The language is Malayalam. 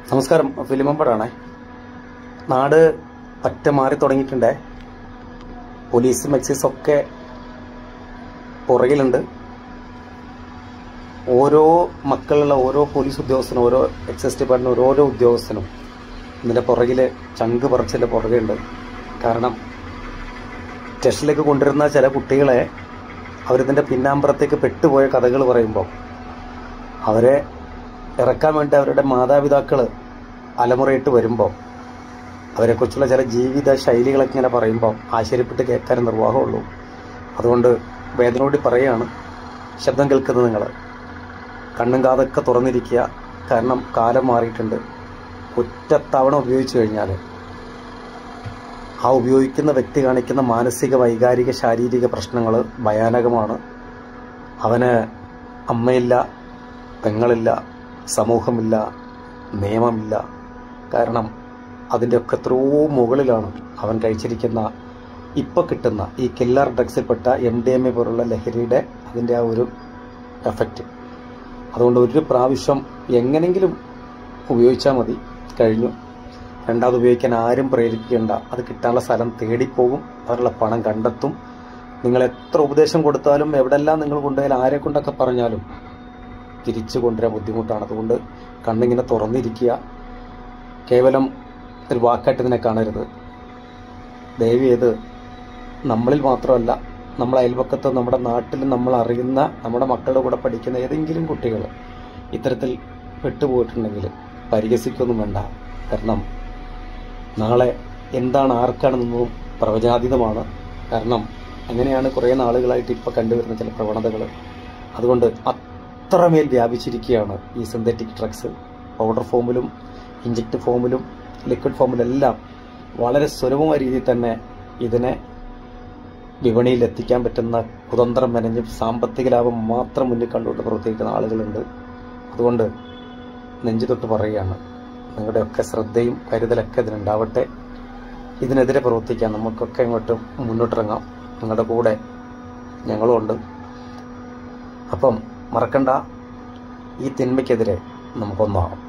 നമസ്കാരം ഫിലിമമ്പടാണേ നാട് പറ്റ മാറി തുടങ്ങിയിട്ടുണ്ടേ പോലീസും എക്സൈസും ഒക്കെ പുറകിലുണ്ട് ഓരോ മക്കളുള്ള ഓരോ പോലീസ് ഉദ്യോഗസ്ഥനും ഓരോ എക്സൈസ് ഡിപ്പാർട്ട്മെന്റ് ഓരോ ഉദ്യോഗസ്ഥനും ഇതിന്റെ പുറകില് ചങ്ക് പറിച്ചതിന്റെ പുറകെയുണ്ട് കാരണം സ്റ്റേഷനിലേക്ക് കൊണ്ടുവരുന്ന ചില കുട്ടികളെ അവരിതിന്റെ പിന്നാമ്പുറത്തേക്ക് പെട്ടുപോയ കഥകൾ പറയുമ്പോൾ അവരെ ഇറക്കാൻ വേണ്ടി അവരുടെ മാതാപിതാക്കൾ അലമുറയിട്ട് വരുമ്പോൾ അവരെക്കുറിച്ചുള്ള ചില ജീവിത ശൈലികളൊക്കെ ഇങ്ങനെ പറയുമ്പോൾ ആശ്ചര്യപ്പെട്ട് കേൾക്കാൻ നിർവാഹമുള്ളൂ അതുകൊണ്ട് വേദനയോട് പറയുകയാണ് ശബ്ദം കേൾക്കുന്നത് നിങ്ങൾ കണ്ണും കാതൊക്കെ തുറന്നിരിക്കുക കാരണം കാലം മാറിയിട്ടുണ്ട് ഒറ്റത്തവണ ഉപയോഗിച്ചു കഴിഞ്ഞാൽ ആ ഉപയോഗിക്കുന്ന വ്യക്തി കാണിക്കുന്ന മാനസിക വൈകാരിക ശാരീരിക പ്രശ്നങ്ങൾ ഭയാനകമാണ് അവന് അമ്മയില്ല പെങ്ങളില്ല സമൂഹമില്ല നിയമമില്ല കാരണം അതിൻ്റെ ഒക്കെ എത്രയോ മുകളിലാണ് അവൻ കഴിച്ചിരിക്കുന്ന ഇപ്പം കിട്ടുന്ന ഈ കില്ലർ ഡ്രഗ്സിൽപ്പെട്ട എം ഡി എം എ പോലുള്ള ലഹരിയുടെ അതിൻ്റെ ആ ഒരു എഫക്റ്റ് അതുകൊണ്ട് ഒരു പ്രാവശ്യം എങ്ങനെങ്കിലും ഉപയോഗിച്ചാൽ മതി കഴിഞ്ഞു രണ്ടാമത് ഉപയോഗിക്കാൻ ആരും പ്രേരിപ്പിക്കേണ്ട അത് കിട്ടാനുള്ള സ്ഥലം തേടിപ്പോകും അതിനുള്ള പണം കണ്ടെത്തും നിങ്ങൾ എത്ര ഉപദേശം കൊടുത്താലും എവിടെല്ലാം നിങ്ങൾ കൊണ്ടുപോയാലും ആരെ കൊണ്ടൊക്കെ പറഞ്ഞാലും തിരിച്ചു കൊണ്ടുവരാൻ ബുദ്ധിമുട്ടാണ് അതുകൊണ്ട് കണ്ണിങ്ങനെ തുറന്നിരിക്കുക കേവലം ഒരു വാക്കായിട്ട് ഇതിനെ കാണരുത് ദയവ് ചെയ്ത് നമ്മളിൽ മാത്രമല്ല നമ്മുടെ അയൽപക്കത്ത് നമ്മുടെ നാട്ടിൽ നമ്മൾ അറിയുന്ന നമ്മുടെ മക്കളുടെ കൂടെ പഠിക്കുന്ന ഏതെങ്കിലും കുട്ടികൾ ഇത്തരത്തിൽ പെട്ടുപോയിട്ടുണ്ടെങ്കിൽ പരിഹസിക്കൊന്നും വേണ്ട കാരണം നാളെ എന്താണ് ആർക്കാണെന്നൊന്നും പ്രവചനാതീതമാണ് കാരണം അങ്ങനെയാണ് കുറേ നാളുകളായിട്ട് ഇപ്പോൾ കണ്ടുവരുന്ന ചില പ്രവണതകൾ അതുകൊണ്ട് അത്രമേൽ വ്യാപിച്ചിരിക്കുകയാണ് ഈ സിന്തറ്റിക് ഡ്രഗ്സ് പൗഡർ ഫോമിലും ഇഞ്ചക്ട് ഫോമിലും ലിക്വിഡ് ഫോമിലെല്ലാം വളരെ സുലഭമായ രീതിയിൽ തന്നെ ഇതിനെ വിപണിയിൽ എത്തിക്കാൻ പറ്റുന്ന കുതന്ത്രം മെനഞ്ഞ് സാമ്പത്തിക ലാഭം മാത്രം മുന്നിൽ കണ്ടുകൊണ്ട് പ്രവർത്തിക്കുന്ന ആളുകളുണ്ട് അതുകൊണ്ട് നെഞ്ചു തൊട്ട് പറയുകയാണ് നിങ്ങളുടെയൊക്കെ ശ്രദ്ധയും കരുതലൊക്കെ ഇതിനുണ്ടാവട്ടെ ഇതിനെതിരെ പ്രവർത്തിക്കാൻ നമുക്കൊക്കെ ഇങ്ങോട്ട് മുന്നോട്ടിറങ്ങാം നിങ്ങളുടെ കൂടെ ഞങ്ങളും ഉണ്ട് അപ്പം മറക്കണ്ട ഈ തിന്മയ്ക്കെതിരെ നമുക്കൊന്നാവാം